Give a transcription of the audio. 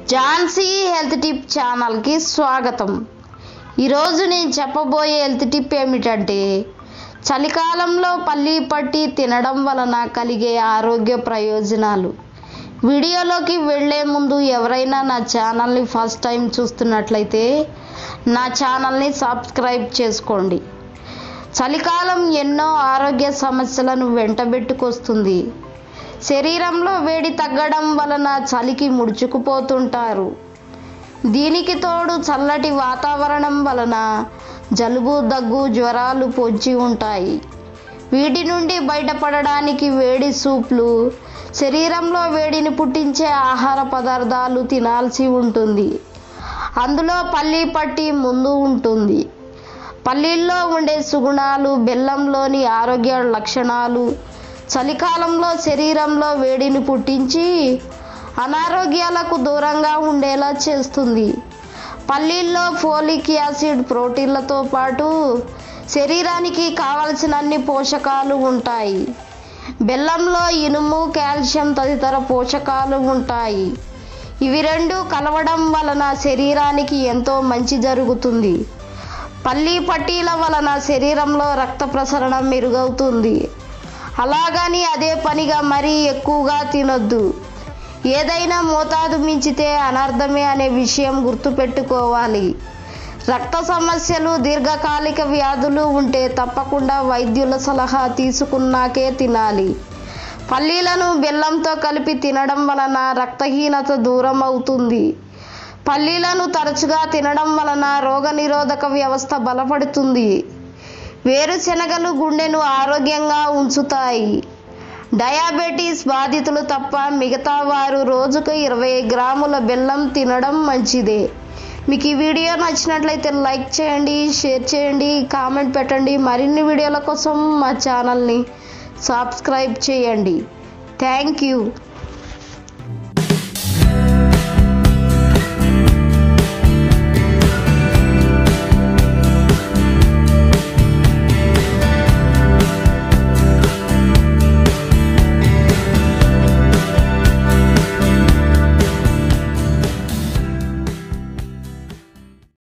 Jhansi health tip ఛానల్కి స్వాగతం ఈరోజు నేను చెప్పబోయే హెల్త్ టిప్ ఏమిటంటే చలికాలంలో పల్లి పట్టి తినడం వలన కలిగే ఆరోగ్య ప్రయోజనాలు వీడియోలోకి వెళ్ళే ముందు ఎవరైనా నా ఛానల్ని ఫస్ట్ టైం చూస్తున్నట్లయితే నా ఛానల్ని సబ్స్క్రైబ్ చేసుకోండి చలికాలం ఎన్నో ఆరోగ్య సమస్యలను వెంటబెట్టుకొస్తుంది శరీరంలో వేడి తగ్గడం వలన చలికి ముడుచుకుపోతుంటారు దీనికి తోడు చల్లటి వాతావరణం వలన జలుబు దగ్గు జ్వరాలు పొంచి ఉంటాయి వీటి నుండి బయటపడడానికి వేడి సూప్లు శరీరంలో వేడిని పుట్టించే ఆహార పదార్థాలు తినాల్సి ఉంటుంది అందులో పల్లి పట్టి ముందు ఉంటుంది పల్లీల్లో ఉండే సుగుణాలు బెల్లంలోని ఆరోగ్య లక్షణాలు చలికాలంలో శరీరంలో వేడిని పుట్టించి అనారోగ్యాలకు దూరంగా ఉండేలా చేస్తుంది పల్లీల్లో ఫోలిక్ యాసిడ్ ప్రోటీన్లతో పాటు శరీరానికి కావలసిన అన్ని పోషకాలు ఉంటాయి బెల్లంలో ఇనుము కాల్షియం తదితర పోషకాలు ఉంటాయి ఇవి రెండు కలవడం వలన శరీరానికి ఎంతో మంచి జరుగుతుంది పల్లి పట్టీల వలన శరీరంలో రక్త ప్రసరణ మెరుగవుతుంది అలాగని అదే పనిగా మరీ ఎక్కువగా తినొద్దు ఏదైనా మోతాదు మించితే అనర్థమే అనే విషయం గుర్తుపెట్టుకోవాలి రక్త సమస్యలు దీర్ఘకాలిక వ్యాధులు ఉంటే తప్పకుండా వైద్యుల సలహా తీసుకున్నాకే తినాలి పల్లీలను బెల్లంతో కలిపి తినడం వలన రక్తహీనత దూరం అవుతుంది పల్లీలను తరచుగా తినడం వలన రోగనిరోధక వ్యవస్థ బలపడుతుంది వేరుశెనగలు గుండెను ఆరోగ్యంగా ఉంచుతాయి డయాబెటీస్ బాధితులు తప్ప మిగతా వారు రోజుకు ఇరవై గ్రాముల బెల్లం తినడం మంచిదే మీకు ఈ వీడియో నచ్చినట్లయితే లైక్ చేయండి షేర్ చేయండి కామెంట్ పెట్టండి మరిన్ని వీడియోల కోసం మా ఛానల్ని సబ్స్క్రైబ్ చేయండి థ్యాంక్ యూ